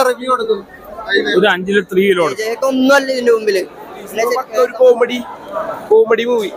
review കൊടുക്കും ഒരു അഞ്ചില് ത്രീ കിലോ കൊടുക്കും വിജയൊക്കെ ഒന്നുമല്ല ഇതിന്റെ മുമ്പില് പിന്നെ ശരിക്കും ഒരു കോമഡി കോമഡി മൂവി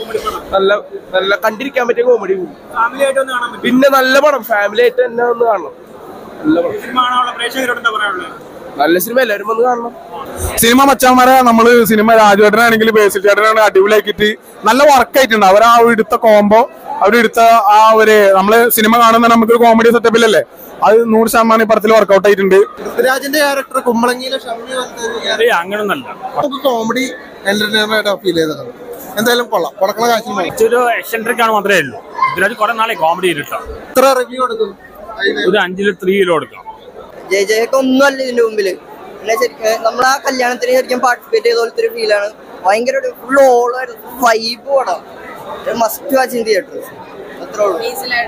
നല്ല നല്ല കണ്ടിരിക്കാൻ പറ്റിയ കോമഡി മൂവി ഫാമിലി ആയിട്ട് ഒന്ന് കാണാൻ പറ്റും പിന്നെ നല്ല പടം ഫാമിലി ആയിട്ട് തന്നെ ഒന്ന് കാണണം നല്ല പടം സിനിമ കാണാനുള്ള പ്രേക്ഷകരോട് എന്താ പറയാനുള്ളത് നല്ല സിനിമ എല്ലാവരും വന്ന് കാണണം സിനിമ മച്ചാന്മാരെ നമ്മള് സിനിമ രാജുവേട്ടനാണെങ്കിൽ ബേസിൽ ചേട്ടനാണ് അടിപൊളിയാക്കിയിട്ട് നല്ല വർക്ക് ആയിട്ടുണ്ട് അവർ ആ എടുത്ത കോംബോ അവരെടുത്ത ആ ഒരു നമ്മള് സിനിമ കാണുന്ന നമുക്കൊരു കോമഡി സെറ്റപ്പിലല്ലേ അത് നൂറ് ശതമാനം ഈ പടത്തിൽ വർക്കൗട്ട് ആയിട്ടുണ്ട് പൃഥ്വിരാജിന്റെ ക്യാരക്ടർ കുമ്പളങ്ങിയിലെ ഷമ്മി പോലത്തെ ഏയ് അങ്ങനൊന്നല്ല നമുക്ക് കോമഡി എന്റർടൈനർ ആയിട്ട് ഫീൽ ചെയ്തിട്ടുണ്ട് എന്തായാലും കൊള്ളാം കൊടക്കണ കാശിന് പോയി ഒരു എക്സെൻട്രിക് ആണ് മാത്രമേ ഉള്ളൂ ഇതിനകത്ത് കുറെ നാളെ കോമഡി ചെയ്തിട്ടാ എത്ര റിവ്യൂ കൊടുക്കും ഒരു അഞ്ചില് ത്രീ കിലോ കൊടുക്കാം ജയ ജയൊക്കെ ഒന്നുമല്ല ഇതിന്റെ മുമ്പില് പിന്നെ ശരിക്കും നമ്മൾ ആ കല്യാണത്തിന് ശരിക്കും പാർട്ടിസിപ്പേറ്റ് ചെയ്ത പോലത്തെ ഒരു ഫീലാണ് ഭയങ്കര ഒരു ഫുൾ ഓളായിരുന്നു വൈബ് പടം മസ്റ്റ് വാച്ചിങ് തിയേറ്റർ അത്രേ ഉള്ളൂ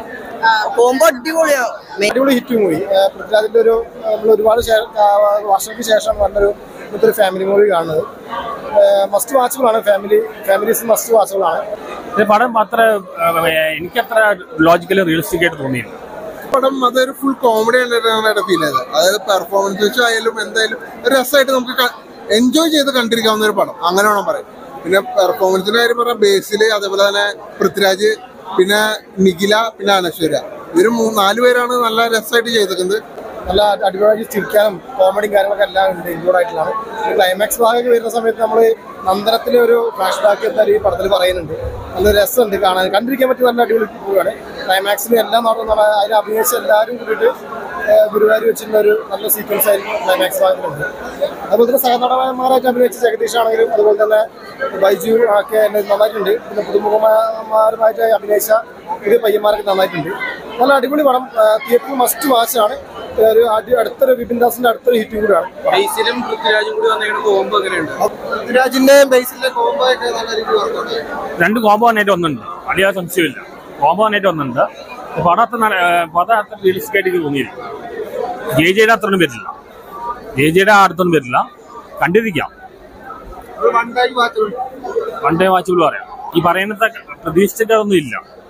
പോകുമ്പോ അടിപൊളിയാണ് മെ- അടിപൊളി ഹിറ്റ് മൂവി പൃഥ്വിരാജിന്റെ ഒരു നമ്മൾ ഒരുപാട് ശേ- ആ, വർഷങ്ങൾക്ക് ശേഷം വന്നൊരു ഇന്നത്തെ ഒരു ഫാമിലി മൂവി കാണുന്നത് മസ്റ്റ് വാച്ചബിളാണ് ഫാമിലി ഫാമിലീസ് മസ്റ്റ് വാച്ചബിളാണ് ഇത് പടം അത്ര ഏഹ്, എനിക്കത്ര ലോജിക്കലി റിയലിസ്റ്റിക് ആയിട്ട് തോന്നിയില്ല പടം അതൊരു ഫുൾ കോമഡി എന്റർടൈനർ ആയിട്ട് ഫീൽ ചെയ്തത് അതായത് പെർഫോമൻസ് വെച്ച് ആയാലും എന്തായാലും ഒരു രസമായിട്ട് നമുക്ക് എൻജോയ് ചെയ്ത് കണ്ടിരിക്കാവുന്ന ഒരു പടം അങ്ങനെ വേണം പറയാം പിന്നെ പെർഫോമൻസിന്റെ കാര്യം പറഞ്ഞാൽ ബേസിൽ അതേപോലെ തന്നെ പൃഥ്വിരാജ് പിന്നെ നിഖില പിന്നെ അനശ്വര ഇവര് മൂന്ന് നാല് പേരാണ് നല്ല രസമായിട്ട് ചെയ്തിരിക്കുന്നത് നല്ല അടിപൊളിയായി ചിരിക്കാനും കോമഡിയും കാര്യങ്ങളൊക്കെ എല്ലാം ഉണ്ട് ഇൻക്ലൂഡ് ആയിട്ടുള്ളതാണ് ക്ലൈമാക്സ് ഭാഗമൊക്കെ വരുന്ന സമയത്ത് നമ്മൾ നന്ദനത്തിലെ ഒരു ഫ്ലാഷ് ബാക്ക് എന്തായാലും ഈ പടത്തിൽ പറയുന്നുണ്ട് നല്ല രസമുണ്ട് കാണാൻ കണ്ടിരിക്കാൻ പറ്റിയ നല്ല അടിപൊളി പോവുകയാണ് ക്ലൈമാക്സിൽ എല്ലാം നടന്ന അതിൽ അഭിനയിച്ച എല്ലാവരും കൂടിയിട്ട് ഏഹ്, ഗുരുവായൂർ വെച്ചിട്ടുള്ള ഒരു നല്ല സീക്വൻസ് ആയിരിക്കും ക്ലൈമാക്സ് ഭാഗത്തിലുണ്ട് അതുപോലെ തന്നെ സഹനടന്മാരായിട്ട് അഭിനയിച്ച ജഗദീഷ് ആണെങ്കിലും അതുപോലെ തന്നെ ബൈജു ഒക്കെ എന്നെ നന്നായിട്ടുണ്ട് പിന്നെ പുതുമുഖമാരുമായിട്ട് അഭിനയിച്ച ഇത് പയ്യന്മാരൊക്കെ നന്നായിട്ടുണ്ട് നല്ല അടിപൊളി പടം തിയേറ്ററിൽ മസ്റ്റ് വാച്ചാണ് ഒരു അടി- അടുത്തൊരു വിപിൻ ദാസിന്റെ അടുത്തൊരു ഹിറ്റ് കൂടിയാണ് ബേസിലും പൃഥ്വിരാജും കൂടി വന്നേക്കുന്ന കോമ്പോ എങ്ങനെയുണ്ട് പൃഥ്വിരാജിന്റെ ബേസിലെ കോമ്പോ ഒക്കെ നല്ല രീതിയിൽ വർക്കൗട്ട് രണ്ട് കോമ്പോ ആയിട്ട് ഒന്നുണ്ട് വലിയ സംശയമില്ല കോമ്പോ ആയിട്ട് ഒന്നുണ്ട് പടം അത്ര നല്ല- ഏഹ്, പടം അത്ര റിയലിസ്റ്റിക് ആയിട്ട് എനിക്ക് തോന്നിയില്ല ജെ ജെയുടെ അത്രയൊന്നും വരില്ല ജെ ജെയുടെ അടുത്തൊന്നും വരില്ല കണ്ടിരിക്കാം one time watch one time watchable പറയാം ഈ പറയുന്നത് പ്രതീക്ഷിച്ചിട്ടൊന്നും ഇല്ല